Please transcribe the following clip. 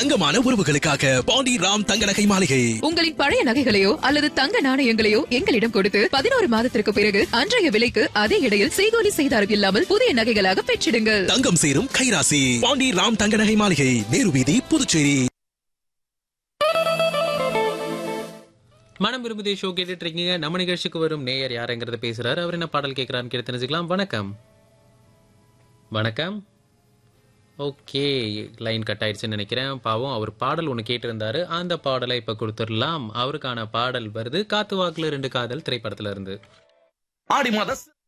தங்கமான உறவுகளுக்காக பாண்டி ராம் தங்க நகை மாளிகை உங்களின் பழைய நகைகளையோ அல்லது தங்க நாணயங்களையோ எங்களிடம் கொடுத்து பதினோரு மாதத்திற்கு பிறகு அன்றைய விலைக்கு அதே இடையில் செய்கூலி செய்தாரம் இல்லாமல் புதிய நகைகளாக பெற்றிடுங்கள் தங்கம் சேரும் கைராசி பாண்டி ராம் தங்க நகை மாளிகை நேரு வீதி புதுச்சேரி மனம் விரும்புதே ஷோ கேட்டுட்டு இருக்கீங்க நம்ம நிகழ்ச்சிக்கு வரும் நேயர் யாருங்கிறத பேசுறாரு அவர் என்ன பாடல் கேட்கிறான்னு கேட்டு தெரிஞ்சுக்கலாம் வணக்கம் வணக்கம் ஓகே லைன் கட் ஆயிடுச்சுன்னு நினைக்கிறேன் பாவம் அவர் பாடல் ஒன்று கேட்டிருந்தாரு அந்த பாடலை இப்போ கொடுத்துடலாம் அவருக்கான பாடல் வருது காத்து வாக்குல ரெண்டு காதல் திரைப்படத்துல இருந்து ஆடி மாத